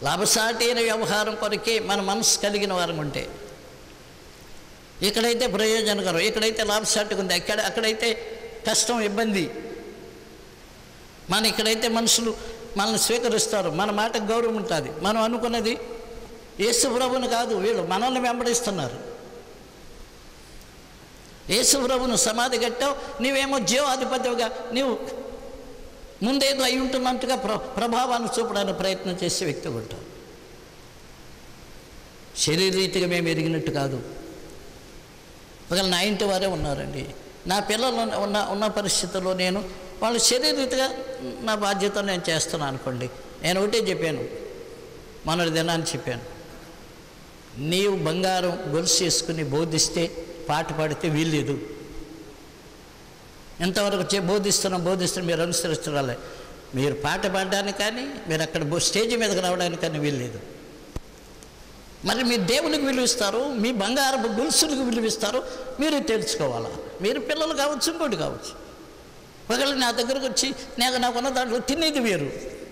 లాభసాటి అయిన వ్యవహారం కొరకే మన మనసు కలిగిన వారం ఉంటే ఇక్కడైతే ప్రయోజనకరం ఇక్కడైతే లాభసాటిగా ఉంది అక్కడ అక్కడైతే కష్టం ఇబ్బంది మన ఇక్కడైతే మనుషులు మనల్ని స్వీకరిస్తారు మన మాటకు గౌరవం ఉంటుంది మనం అనుకున్నది యేసు ప్రభుని కాదు వీళ్ళు మనల్ని వెంబడిస్తున్నారు యేసు ప్రభును సమాధి కట్టావు నీవేమో జీవాధిపతిగా నీవు ముందేదో అయి ఉంటున్నట్టుగా ప్ర ప్రభావాన్ని చూపడానికి ప్రయత్నం చేసే వ్యక్తి ఉంటావు శరీరీతిగా మేము ఎరిగినట్టు కాదు ఒకవేళ నా ఇంటి వారే ఉన్నారండి నా పిల్లలు ఉన్న ఉన్న పరిస్థితుల్లో నేను వాళ్ళు శరీరీతిగా నా బాధ్యత నేను చేస్తున్నాను అనుకోండి నేను ఒకటే చెప్పాను మొన్నటి దినాన్ని చెప్పాను నీవు బంగారం గొలుసు వేసుకుని బోధిస్తే పాట పాడితే వీల్లేదు ఎంతవరకు చే బోధిస్తున్నాం బోధిస్తున్నాం మీరు అనుసరిస్తున్నాలే మీరు పాట పాడడానికి కానీ మీరు అక్కడ బో- స్టేజ్ మీదకి రావడానికి కానీ వీల్లేదు మరి మీరు దేవునికి విలువిస్తారు మీ బంగారపు గొలుసులకు విలువిస్తారు మీరు తెలుసుకోవాలా మీరు పిల్లలు కావచ్చు ఇంకోటి కావచ్చు ఒకవేళ నా దగ్గరకు వచ్చి నేను నాకున్న దాంట్లో తినేది వేరు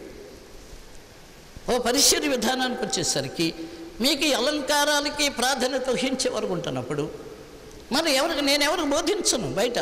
ఓ పరిచయ విధానానికి వచ్చేసరికి మీకు ఈ అలంకారాలకి ప్రాధాన్యత వహించే వరకు ఉంటున్నప్పుడు మరి ఎవరికి నేను ఎవరికి బోధించను బయట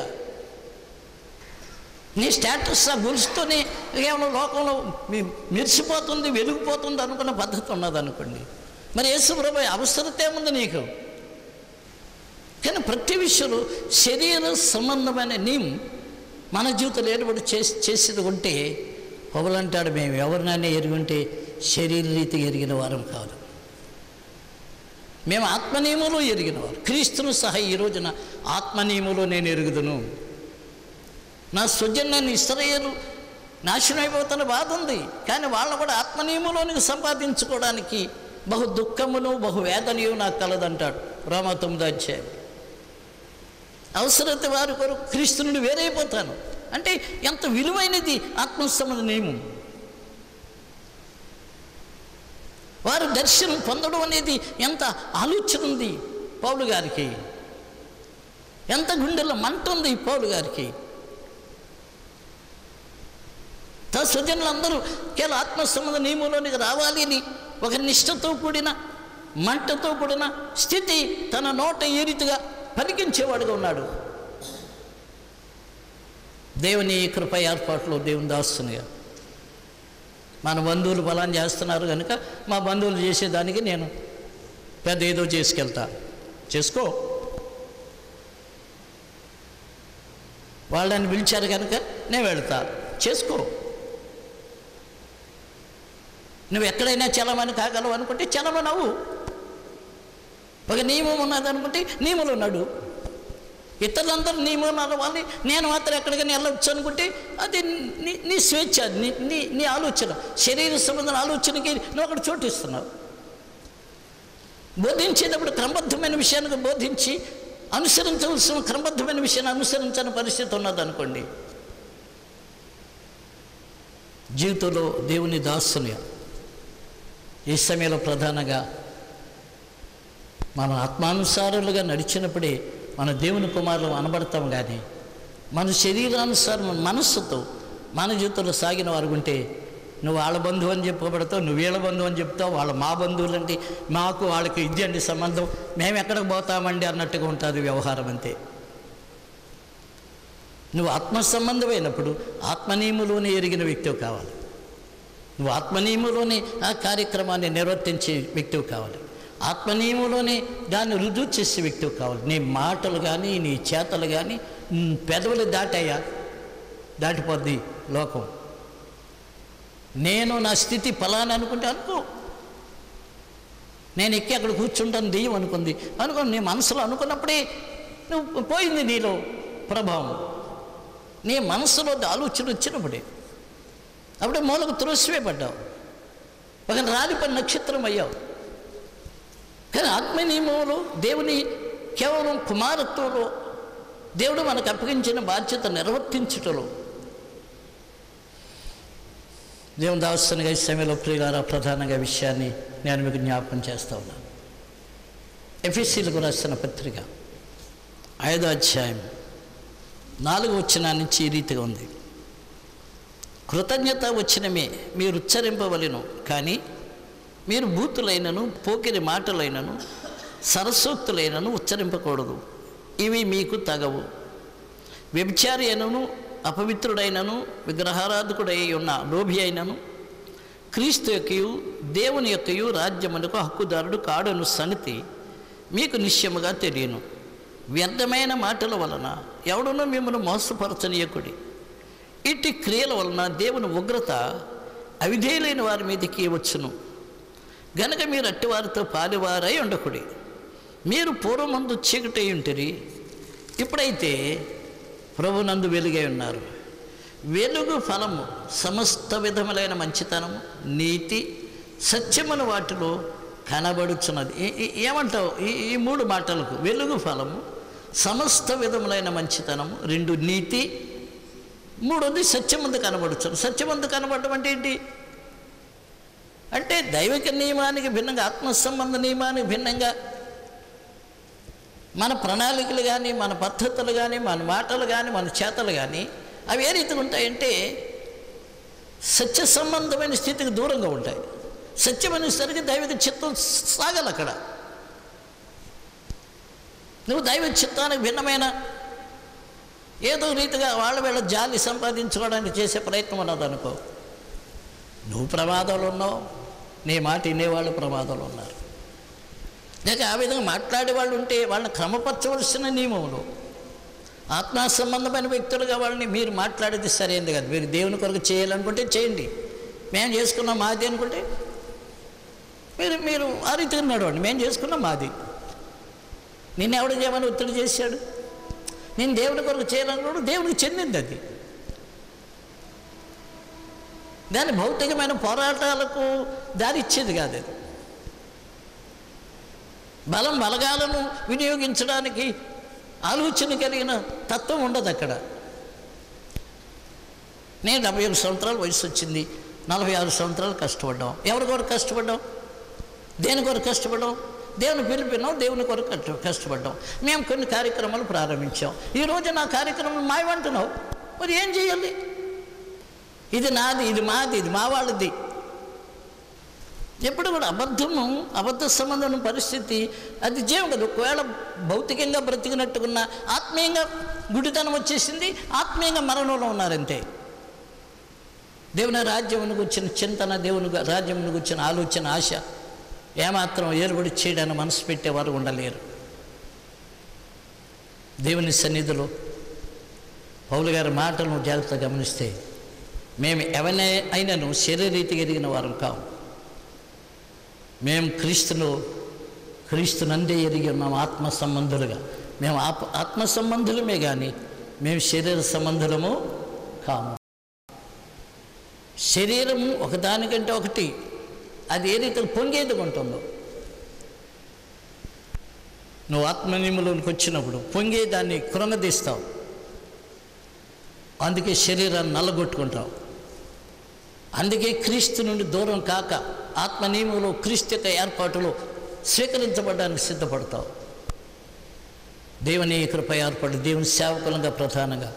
నీ స్టేటస్ ఆ గొలుసుతోనే కేవలం లోకంలో మీ- మెరిసిపోతుంది వెలిగిపోతుంది అనుకున్న పద్ధతి ఉన్నది అనుకోండి మరి యేసుప్రభు అవసరత ఏముంది నీకు కానీ ప్రతి విషయంలో శరీర సంబంధమైన నీం మన జీవితంలో ఏర్పడి చేసి చేసేది ఉంటే పొగలంటాడు మేము ఎవరినైనా ఎరిగి ఉంటే శరీర రీతి ఎరిగిన వారం కాదు మేము ఆత్మనియములో ఎరిగినవారు క్రీస్తును సహా ఈ రోజున ఆత్మనియములో నేను ఎరుగుదును నా స్వజన్యాన్ని ఇస్రాయేలు నాశనం అయిపోతున్న బాధ ఉంది కానీ వాళ్ళని కూడా ఆత్మనియములోనికి సంపాదించుకోవడానికి బహు దుఃఖమును బహు వేదనయు నాకు కలదంటాడు రోమ తొమ్మిది అధ్యాయం అవసరత వారి కొరకు క్రీస్తు నుండి వేరైపోతాను అంటే ఎంత విలువైనది ఆత్మసంబంధ నియమం వారు దర్శనం పొందడం అనేది ఎంత ఆలోచన ఉంది పౌలు గారికి ఎంత గుండెలో మంట ఉంది పౌలు గారికి తన స్వజనులందరూ కేవలం ఆత్మసంబంధ నియమంలోనికి రావాలి అని ఒక నిష్ఠతో కూడిన మంటతో కూడిన స్థితి తన నోట ఏ రీతిగా పలికించేవాడుగా ఉన్నాడు దేవుని కృప ఏర్పాట్లో దేవుని దాస్తునిగా మన బంధువులు ఫలాన్ని చేస్తున్నారు కనుక మా బంధువులు చేసేదానికి నేను పెద్ద ఏదో చేసుకెళ్తా చేసుకో వాళ్ళని పిలిచారు కనుక నేను వెళ్తా చేసుకో నువ్వు ఎక్కడైనా చలమని కాగలవు అనుకుంటే చలమని అవ్వు ఒక నియమం ఉన్నది అనుకుంటే నియమంలో నడు ఇతరులందరూ నియమం నడవాలి నేను మాత్రం ఎక్కడికైనా వెళ్ళొచ్చు అనుకుంటే అది నీ నీ స్వేచ్ఛ నీ నీ నీ ఆలోచన శరీర సంబంధం ఆలోచనకి నువ్వు అక్కడ చోటిస్తున్నావు బోధించేటప్పుడు క్రమబద్ధమైన విషయానికి బోధించి అనుసరించవలసిన క్రమబద్ధమైన విషయాన్ని అనుసరించని పరిస్థితి ఉన్నదనుకోండి జీవితంలో దేవుని దాసుని ఈ సమయంలో ప్రధానంగా మన ఆత్మానుసారులుగా నడిచినప్పుడే మన దేవుని కుమారులు అనబడతాం కానీ మన శరీరానుసారం మనస్సుతో మన జీవితంలో సాగిన వారు ఉంటే నువ్వు వాళ్ళ బంధువు అని చెప్పబడతావు నువ్వు వీళ్ళ బంధువు అని చెప్తావు వాళ్ళ మా బంధువులంటే మాకు వాళ్ళకి ఇది అండి సంబంధం మేము ఎక్కడికి పోతామండి అన్నట్టుగా ఉంటుంది వ్యవహారం అంతే నువ్వు ఆత్మ సంబంధమైనప్పుడు ఆత్మనియములోనే ఎరిగిన వ్యక్తివి కావాలి నువ్వు ఆత్మనియములోనే ఆ కార్యక్రమాన్ని నిర్వర్తించే వ్యక్తివి కావాలి ఆత్మనియములోనే దాన్ని రుజువు చేసే వ్యక్తివి కావాలి నీ మాటలు కానీ నీ చేతలు కానీ ఉమ్, పెదవులు దాటాయా దాటిపోద్ది లోకం నేను నా స్థితి ఫలానా అనుకుంటే అనుకో నేను ఎక్కి అక్కడ కూర్చుంటాను దెయ్యం అనుకుంది అనుకో నీ మనసులో అనుకున్నప్పుడే నువ్వు పోయింది నీలో ప్రభావం నీ మనసులో ఆలోచన వచ్చినప్పుడే అప్పుడే మూలకు తులసివేయబడ్డావు ఒక రాలిపడి నక్షత్రం అయ్యావు కానీ ఆత్మనియమంలో దేవుని కేవలం కుమారత్వంలో దేవుడు మనకు అప్పగించిన బాధ్యత నిర్వర్తించుటలో దేవుని దావస్తునిగా ఈ సమయంలో ప్రియులారా ప్రధానంగా విషయాన్ని నేను మీకు జ్ఞాపకం చేస్తూ ఉన్నాను ఎఫ్ఎస్సీలకు రాసిన పత్రిక ఐదో అధ్యాయం నాలుగు వచ్చిన నుంచి ఈ రీతిగా ఉంది కృతజ్ఞత వచ్చినమే మీరు ఉచ్చరింపవలను కానీ మీరు బూతులైనను పోకిరి మాటలైనను సరస్వక్తులైనను ఉచ్చరింపకూడదు ఇవి మీకు తగవు వ్యభిచారి అయినను అపవిత్రుడైనను విగ్రహారాధకుడై ఉన్న లోభి అయినను క్రీస్తు యొక్కయు దేవుని యొక్కయు రాజ్యమునకు హక్కుదారుడు కాడను సంగతి మీకు నిశ్చయముగా తెలియను వ్యర్థమైన మాటల వలన ఎవడునో మిమ్మల్ని మోసపరచనీయకుడి ఇట్టి క్రియల వలన దేవుని ఉగ్రత అవిధేయులైన వారి మీదకి వచ్చును గనక మీరు అట్టివారితో పాలివారై ఉండకుడి మీరు పూర్వమందు చీకటి ఉంటిరి ఇప్పుడైతే ప్రభునందు వెలుగై ఉన్నారు వెలుగు ఫలము సమస్త విధములైన మంచితనము నీతి సత్యమును వాటిలో కనబడుచున్నది ఏ- ఏ- ఏమంటావు ఈ ఈ మూడు మాటలకు వెలుగు ఫలము సమస్త విధములైన మంచితనము రెండు నీతి మూడోది సత్యమందు కనబడుచున్నది సత్యమందు కనబడడం అంటే ఏంటి అంటే దైవిక నియమానికి భిన్నంగా ఆత్మ సంబంధ నియమానికి భిన్నంగా మన ప్రణాళికలు కానీ మన పద్ధతులు కానీ మన మాటలు కానీ మన చేతలు కానీ అవి ఏ రీతిగా ఉంటాయంటే సత్య సంబంధమైన స్థితికి దూరంగా ఉంటాయి సత్యమైనసరికి దైవిక చిత్తం సాగాలి అక్కడ నువ్వు దైవ చిత్తానికి భిన్నమైన ఏదో రీతిగా వాళ్ళ వీళ్ళ జాలి సంపాదించుకోవడానికి చేసే ప్రయత్నం ఉన్నదనుకో నువ్వు ప్రమాదాలు ఉన్నావు నీ మాట వినేవాళ్ళు ప్రమాదాలు ఉన్నారు లేక ఆ విధంగా మాట్లాడే వాళ్ళు ఉంటే వాళ్ళని క్రమపరచవలసిన నియమములు ఆత్మా సంబంధమైన వ్యక్తులుగా వాళ్ళని మీరు మాట్లాడేది సరైనది కాదు మీరు దేవుని కొరకు చేయాలనుకుంటే చేయండి మేము చేసుకున్నాం మాది అనుకుంటే మీరు మీరు ఆ రీతిగా నడవండి మేము చేసుకున్నాం మాది నిన్ను ఎవడు చేయమని ఒత్తిడి చేశాడు నేను దేవుని కొరకు చేయాలనుకున్నాడు దేవునికి చెందింది అది దాని భౌతికమైన పోరాటాలకు దారి ఇచ్చేది కాదు అది బలం బలగాలను వినియోగించడానికి ఆలోచన కలిగిన తత్వం ఉండదు అక్కడ నేను డెబ్బై ఏడు సంవత్సరాల వయసు వచ్చింది నలభై ఆరు సంవత్సరాలు కష్టపడ్డాం ఎవరి కొరకు కష్టపడ్డాం దేని కొరకు కష్టపడ్డాం దేవుని పిలిపినాం దేవుని కొరకు కష్ట- కష్టపడ్డాం మేము కొన్ని కార్యక్రమాలు ప్రారంభించాం ఈరోజు నా కార్యక్రమం మాయమంటున్నావు మరి ఏం చేయాలి ఇది నాది ఇది మాది ఇది మా వాళ్ళది ఎప్పుడు కూడా అబద్ధము అబద్ధ సంబంధం పరిస్థితి అది జీవం కదా ఒకవేళ భౌతికంగా బ్రతికినట్టుకున్న ఆత్మీయంగా గుడితనం వచ్చేసింది ఆత్మీయంగా మరణంలో ఉన్నారంతే దేవుని రాజ్యమునికి వచ్చిన చింతన దేవుని రాజ్యమునికి వచ్చిన ఆలోచన ఆశ ఏమాత్రం ఏలుబడి చేయడానికి మనసు పెట్టేవారు ఉండలేరు దేవుని సన్నిధిలో పౌలు గారి మాటలను జాగ్రత్తగా గమనిస్తే మేము ఎవరినే అయినను శరీరీతిగా ఎదిగిన వారం కాము మేము క్రీస్తును క్రీస్తునందే ఎరిగి ఉన్నాం ఆత్మ సంబంధులుగా మేము ఆత్మ ఆత్మ సంబంధులమే కానీ మేము శరీర సంబంధులము కాము శరీరము ఒకదానికంటే ఒకటి అది ఏ రీతిలో పొంగేదిగా ఉంటుందో నువ్వు ఆత్మనియములోనికి వచ్చినప్పుడు పొంగే దాన్ని కృంగదీస్తావు అందుకే శరీరాన్ని నల్లగొట్టుకుంటావు అందుకే క్రీస్తు నుండి దూరం కాక ఆత్మ నియమంలో క్రీస్తు యొక్క ఏర్పాటులో స్వీకరించబడడానికి సిద్ధపడతావు దేవుని కృప ఏర్పడి దేవుని సేవకులంగా ప్రధానంగా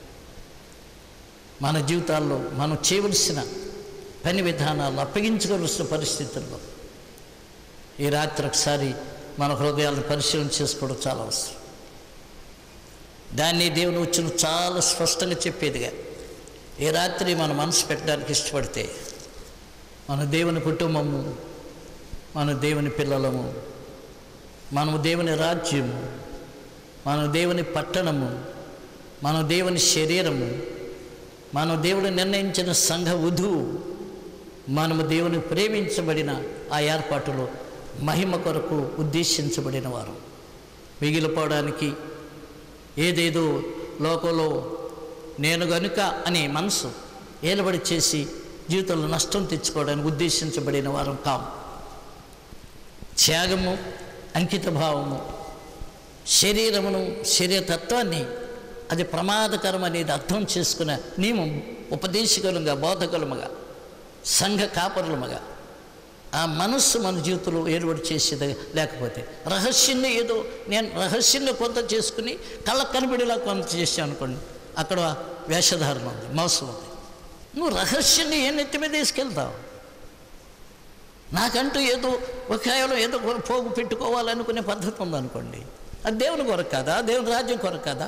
మన జీవితాల్లో మనం చేయవలసిన పని విధానాలు అప్పగించుకోవలసిన పరిస్థితుల్లో ఈ రాత్రి ఒకసారి మన హృదయాలను పరిశీలన చేసుకోవడం చాలా అవసరం దాన్ని దేవుని వచ్చిన చాలా స్పష్టంగా చెప్పేదిగా ఈ రాత్రి మన మనసు పెట్టడానికి ఇష్టపడితే మన దేవుని కుటుంబము మన దేవుని పిల్లలము మనము దేవుని రాజ్యము మన దేవుని పట్టణము మన దేవుని శరీరము మన దేవుడు నిర్ణయించిన సంఘ వధువు మనము దేవుని ప్రేమించబడిన ఆ ఏర్పాటులో మహిమ కొరకు ఉద్దేశించబడిన వారు మిగిలిపోవడానికి ఏదేదో లోకంలో నేను గనుక అనే మనసు ఏలబడి చేసి జీవితంలో నష్టం తెచ్చుకోవడానికి ఉద్దేశించబడిన వారం కాము త్యాగము అంకిత భావము శరీరమును శరీరతత్వాన్ని అది ప్రమాదకరం అనేది అర్థం చేసుకునే నియమం ఉపదేశకులుగా బోధకులముగా సంఘ కాపరులముగా ఆ మనస్సు మన జీవితంలో ఏర్పాటు చేసేది లేకపోతే రహస్యంగా ఏదో నేను రహస్యంగా కొంత చేసుకుని కళ్ళకు కనబడేలా కొంత చేసాను అనుకోండి అక్కడ వేషధారణ ఉంది మోసం ఉంది నువ్వు రహస్యాన్ని ఏ నెత్తి మీద తీసుకెళ్తావు నాకంటూ ఏదో ఒక కేవలం ఏదో ఒక పోగు పెట్టుకోవాలనుకునే పద్ధతి ఉందనుకోండి అది దేవుని కొరకు కదా దేవుని రాజ్యం కొరకు కదా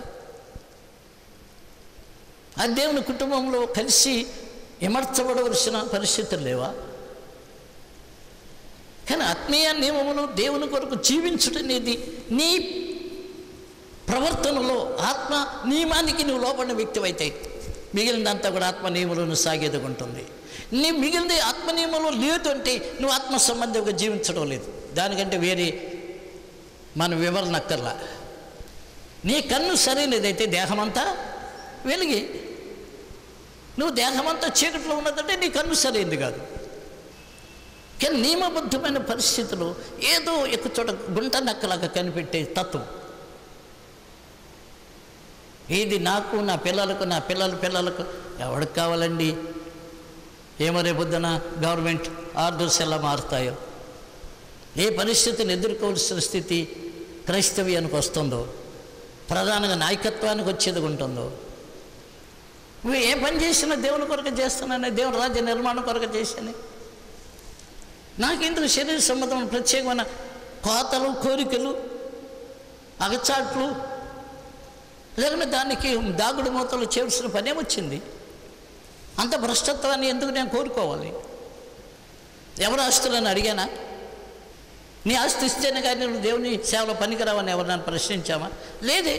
అది దేవుని కుటుంబంలో కలిసి ఇమర్చబడవలసిన పరిస్థితులు లేవా కానీ ఆత్మీయ నియమములు దేవుని కొరకు జీవించుట అనేది నీ ప్రవర్తనలో ఆత్మ నియమానికి నువ్వు లోపడిన వ్యక్తివైతే మిగిలినంతా కూడా ఆత్మ నియమంలో సాగేదుకుంటుంది నీ మిగిలిన ఆత్మ నియమంలో లేదు అంటే నువ్వు ఆత్మ సంబంధంగా జీవించడం లేదు దానికంటే వేరే మన వివరణ అక్కర్లా నీ కన్ను సరైనదైతే దేహమంతా వెలిగి నువ్వు దేహమంతా చీకట్లో ఉన్నదంటే నీ కన్ను సరైనది కాదు కానీ నియమబద్ధమైన పరిస్థితులు ఏదో ఒక చోట గుంట నక్కలాగా కనిపెట్టే తత్వం ఇది నాకు నా పిల్లలకు నా పిల్లల పిల్లలకు ఎవరికి కావాలండి ఏమో రేపొద్దున గవర్నమెంట్ ఆర్డర్స్ ఎలా మారుతాయో ఏ పరిస్థితిని ఎదుర్కోవాల్సిన స్థితి క్రైస్తవ్యానికి వస్తుందో ప్రధానంగా నాయకత్వానికి వచ్చేది ఉంటుందో నువ్వు ఏ పని చేసినా దేవుని కొరకు చేస్తున్నానే దేవుని రాజ్య నిర్మాణం కొరకు చేశాను నాకెందుకు శరీర సంబంధమైన ప్రత్యేకమైన కోతలు కోరికలు అగచాట్లు లేకుంటే దానికి దాగుడు మూతలు చేయవలసిన పనేమొచ్చింది అంత భ్రష్టత్వాన్ని ఎందుకు నేను కోరుకోవాలి ఎవరు ఆస్తులని అడిగానా నీ ఆస్తి ఇస్తేనే కానీ నువ్వు దేవుని సేవలో పనికిరావని ఎవరు ప్రశ్నించామా లేదే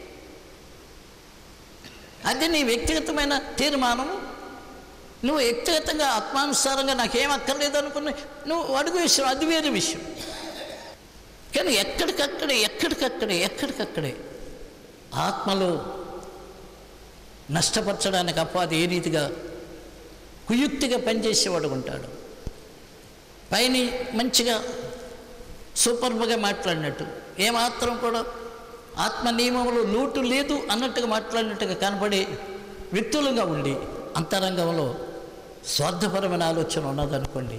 అది నీ వ్యక్తిగతమైన తీర్మానం నువ్వు వ్యక్తిగతంగా ఆత్మానుసారంగా నాకేం అక్కర్లేదు అనుకుని నువ్వు అడుగు విషయం అది వేరే విషయం కానీ ఎక్కడికక్కడే ఎక్కడికక్కడే ఎక్కడికక్కడే ఆత్మలో నష్టపరచడానికి అపవాది ఏ రీతిగా కుయుక్తిగా పనిచేసేవాడు ఉంటాడు పైన మంచిగా సూపర్గా మాట్లాడినట్టు ఏమాత్రం కూడా ఆత్మ నియమంలో లోటు లేదు అన్నట్టుగా మాట్లాడినట్టుగా కనపడే వ్యక్తులుగా ఉండి అంతరంగంలో స్వార్థపరమైన ఆలోచన ఉన్నదనుకోండి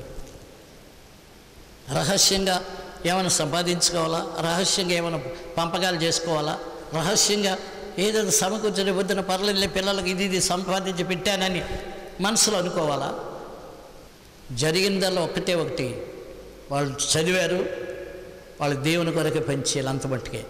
రహస్యంగా ఏమైనా సంపాదించుకోవాలా రహస్యంగా ఏమైనా పంపకాలు చేసుకోవాలా రహస్యంగా ఏదో సమకూర్చని పొద్దున పర్లేదు పిల్లలకి ఇది ఇది సంపాదించి పెట్టానని మనసులో అనుకోవాలా జరిగిందల్లా ఒక్కటే ఒకటి వాళ్ళు చదివారు వాళ్ళు దేవుని కొరకు పెంచేయాలి అంత మట్టుకే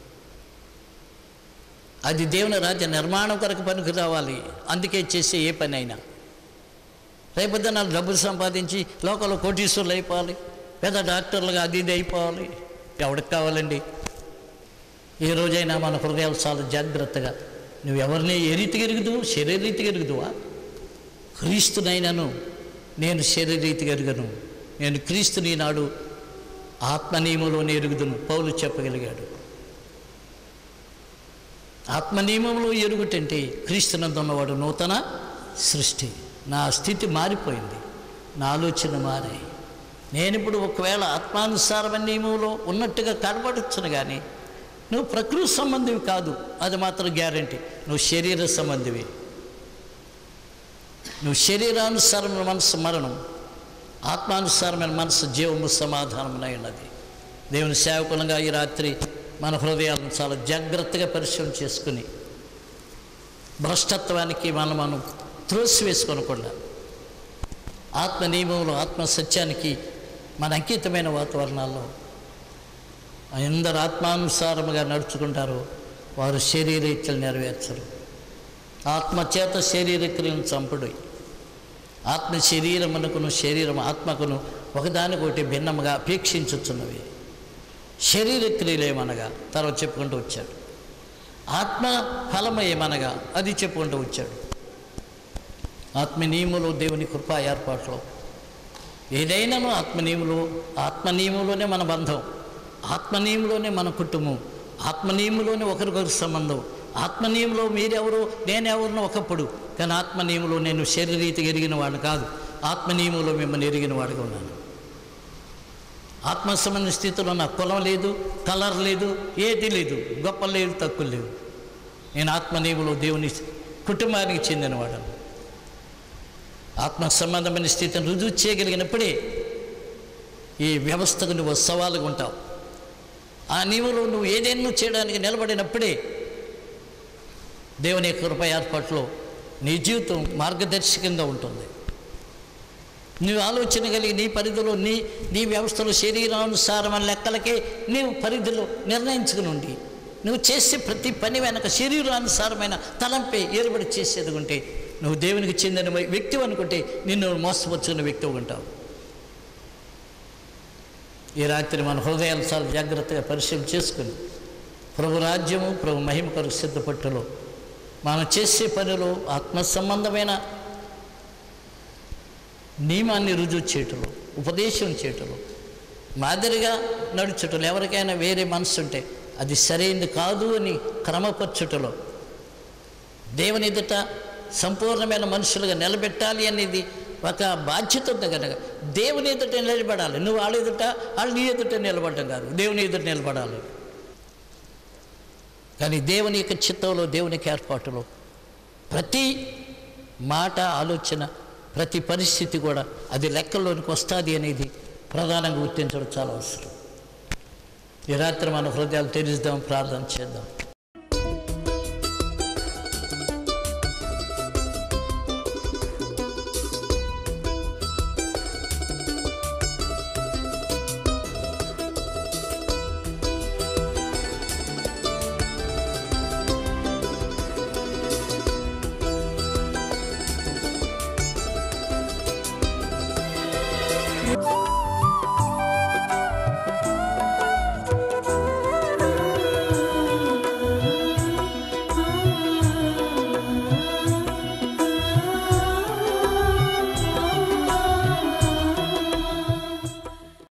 అది దేవుని రాజ్య నిర్మాణం కొరకు పనికి రావాలి అందుకే చేసే ఏ పని అయినా రేపొద్దున డబ్బులు సంపాదించి లోకల్లో కోటీశ్వరులు అయిపోవాలి పెద్ద డాక్టర్లుగా అది ఇది అయిపోవాలి ఎవరికి కావాలండి ఏ రోజైనా మన హృదయాలు చాలా జాగ్రత్తగా నువ్వు ఎవరిని ఏ రీతికి ఎరుగుదు శరీరీతికి ఎరుగుదువా క్రీస్తునైనాను నేను శరీరీతికి ఎరుగను నేను క్రీస్తుని నాడు ఆత్మ నియమంలోనే ఎరుగుదును పౌలు చెప్పగలిగాడు ఆత్మ నియమంలో ఎరుగుటంటే క్రీస్తునందున్నవాడు నూతన సృష్టి నా స్థితి మారిపోయింది నా ఆలోచన మారాయి నేను ఇప్పుడు ఒకవేళ ఆత్మానుసారమైన నియమంలో ఉన్నట్టుగా కనబడచ్చును కానీ నువ్వు ప్రకృతి సంబంధివి కాదు అది మాత్రం గ్యారంటీ నువ్వు శరీర సంబంధివి నువ్వు శరీరానుసారమైన మనసు మరణం ఆత్మానుసారమైన మనసు జీవము సమాధానమునై ఉన్నది దేవుని సేవకులంగా ఈ రాత్రి మన హృదయాలను చాలా జాగ్రత్తగా పరిశీలన చేసుకుని భ్రష్టత్వానికి మనం మనం త్రోసివేసుకొనకుండా ఆత్మ నియమంలో ఆత్మ సత్యానికి మన అంకితమైన వాతావరణాల్లో ఎందరు ఆత్మానుసారముగా నడుచుకుంటారో వారు శరీరేచ్ఛలు నెరవేర్చరు ఆత్మచేత శరీరక్రియను చంపుడు ఆత్మ శరీరమునకును శరీరం ఆత్మకును ఒకదానికొకటి భిన్నముగా అపేక్షించుచున్నవి శరీర క్రియలేమనగా తర్వాత చెప్పుకుంటూ వచ్చాడు ఆత్మ ఫలము ఏమనగా అది చెప్పుకుంటూ వచ్చాడు ఆత్మ నియములు దేవుని కృపా ఏర్పాట్లో ఏదైనాను ఆత్మ నియములు ఆత్మ నియములోనే మన బంధం ఆత్మ నియములోనే మన కుటుంబం ఆత్మ నియములోనే ఒకరికొకరి సంబంధం ఆత్మ నియమంలో మీరెవరు నేనెవరినో ఒకప్పుడు కానీ ఆత్మ నియమంలో నేను శరీరీతిగా ఎరిగిన వాడు కాదు ఆత్మ నియమంలో మిమ్మల్ని ఎరిగిన వాడిగా ఉన్నాను ఆత్మ సంబంధ స్థితిలో నాకు కులం లేదు కలర్ లేదు ఏది లేదు గొప్ప లేదు తక్కువ లేదు నేను ఆత్మ నియమంలో దేవుని కుటుంబానికి చెందినవాడను ఆత్మ సంబంధమైన స్థితిని రుజువు చేయగలిగినప్పుడే ఈ వ్యవస్థకు నువ్వు సవాలుగా ఉంటావు ఆ నీవులో నువ్వు ఏదైనా చేయడానికి నిలబడినప్పుడే దేవుని యొక్క కృప ఏర్పాట్లో నీ జీవితం మార్గదర్శకంగా ఉంటుంది నువ్వు ఆలోచన కలిగి నీ పరిధిలో నీ నీ వ్యవస్థలో శరీరానుసారమైన లెక్కలకే నీవు పరిధిలో నిర్ణయించుకుని ఉండి నువ్వు చేసే ప్రతి పని వెనక శరీరానుసారమైన తలంపే ఏర్పడి చేసేది ఉంటే నువ్వు దేవునికి చెందిన వ్యక్తి అనుకుంటే నిన్ను మోసపరుచుకున్న వ్యక్తి ఉంటావు ఈ రాత్రి మన హృదయాలు చాలా జాగ్రత్తగా పరిశీలన చేసుకుని ప్రభు రాజ్యము ప్రభు మహిమ కొరకు సిద్ధపట్టులో మనం చేసే పనిలో ఆత్మ సంబంధమైన నియమాన్ని రుజువు చేయటంలో ఉపదేశం చేయటంలో మాదిరిగా నడుచుటలో ఎవరికైనా వేరే మనసు ఉంటే అది సరైనది కాదు అని క్రమపరచుటలో దేవుని ఎదుట సంపూర్ణమైన మనుషులుగా నిలబెట్టాలి అనేది ఒక బాధ్యత ఉంది కనుక దేవుని ఎదుట నిలబడాలి నువ్వు వాళ్ళ ఎదుట వాళ్ళు నీ ఎదుట నిలబడటం కాదు దేవుని ఎదుట నిలబడాలి కానీ దేవుని యొక్క చిత్తంలో దేవునికి ఏర్పాటులో ప్రతి మాట ఆలోచన ప్రతి పరిస్థితి కూడా అది లెక్కల్లోనికి వస్తుంది అనేది ప్రధానంగా గుర్తించడం చాలా అవసరం ఈ రాత్రి మన హృదయాలు తెరుద్దాం ప్రార్థన చేద్దాం